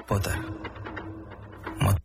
పోతారు మొత్తం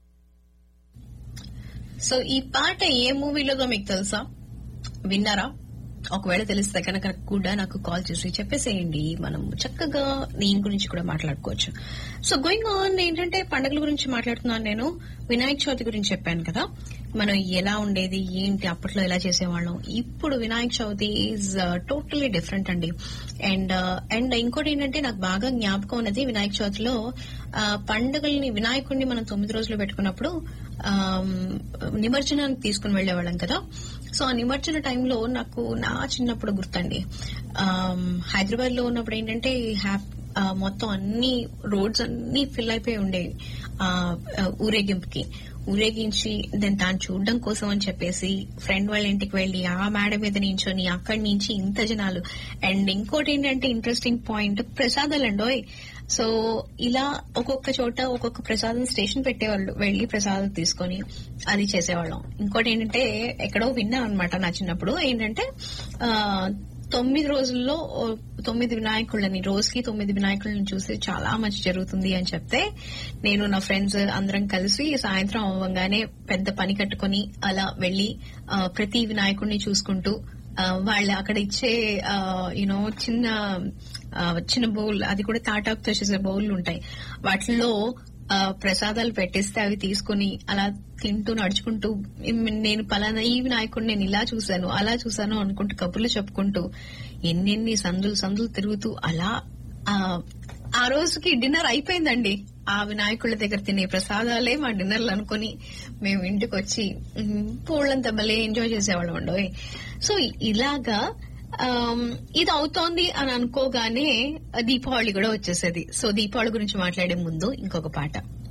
సో ఈ పాట ఏ మూవీలోదో మీకు తెలుసా విన్నారా ఒకవేళ తెలిస్తే కనుక కూడా నాకు కాల్ చేసి చెప్పేసేయండి మనం చక్కగా దీని గురించి కూడా మాట్లాడుకోవచ్చు సో గోయింగ్ ఆన్ ఏంటంటే పండుగల గురించి మాట్లాడుతున్నాను నేను వినాయక చవితి గురించి చెప్పాను కదా మనం ఎలా ఉండేది ఏంటి అప్పట్లో ఎలా చేసేవాళ్ళం ఇప్పుడు Vinayaka Chavithi is totally different అండి అండ్ అండ్ ఇంకోటి ఏంటంటే నాకు బాగా జ్ఞాపకం ఉన్నది వినాయక చవితిలో ఆ, పండుగల్ని వినాయకుడిని మనం తొమ్మిది రోజులు పెట్టుకున్నప్పుడు ఆమ్, నిమజ్జనానికి తీసుకుని వెళ్లేవాళ్ళం కదా సో ఆ నిమజ్జన టైంలో నాకు నా చిన్నప్పుడు గుర్తండి హైదరాబాద్ లో ఉన్నప్పుడు ఏంటంటే హ్యాప్ ఆ, మొత్తం అన్ని రోడ్స్ అన్ని ఫిల్ అయిపోయి ఉండేవి ఆ, ఆ, ఊరేగింపుకి ఊరేగించి దాన్ని తాను చూడడం కోసం అని చెప్పేసి ఫ్రెండ్ వాళ్ళ ఇంటికి వెళ్లి ఆ మేడ మీద నించొని అక్కడి నుంచి ఇంత జనాలు అండ్ ఇంకోటి ఏంటంటే ఇంట్రెస్టింగ్ పాయింట్ ప్రసాదాలు అండోయ్ సో ఇలా ఒక్కొక్క చోట ఒక్కొక్క ప్రసాదం స్టేషన్ పెట్టేవాళ్ళు వెళ్లి ప్రసాదం తీసుకొని అది చేసేవాళ్ళం ఇంకోటి ఏంటంటే ఎక్కడో విన్నా అనమాట నా చిన్నప్పుడు ఏంటంటే ఆ, తొమ్మిది రోజుల్లో ఓ తొమ్మిది వినాయకుళ్ళని రోజుకి తొమ్మిది వినాయకుళ్ళని చూసి చాలా మంచి జరుగుతుంది అని చెప్తే నేను నా ఫ్రెండ్స్ అందరం కలిసి సాయంత్రం అవ్వగానే పెద్ద పని కట్టుకొని అలా వెళ్లి ఆ, ప్రతి వినాయకుడిని చూసుకుంటూ ఆ, వాళ్ళు అక్కడ ఇచ్చే యూనో చిన్న ఆ, చిన్న బౌల్ అది కూడా తాటాకుతో చేసే బౌల్ ఉంటాయి వాటిల్లో ఆ, ప్రసాదాలు పెట్టేస్తే అవి తీసుకుని అలా తింటూ నడుచుకుంటూ ఇమ్ నేను పలానా ఈ వినాయకుడిని నేను ఇలా చూశాను అలా చూశాను అనుకుంటూ కబుర్లు చెప్పుకుంటూ ఎన్నెన్ని సందులు సందులు తిరుగుతూ అలా ఆ, ఆ రోజుకి డిన్నర్ అయిపోయిందండి ఆ వినాయకుళ్ళ దగ్గర తినే ప్రసాదాలే మా డిన్నర్లు అనుకుని మేము ఇంటికి వచ్చి ఉమ్, పూలంతా భలే ఎంజాయ్ చేసేవాళ్ళం అండి సో ఇలాగా ఆమ్, ఇది అవుతోంది అని అనుకోగానే దీపావళి కూడా వచ్చేసేది సో దీపావళి గురించి మాట్లాడే ముందు ఇంకొక పాట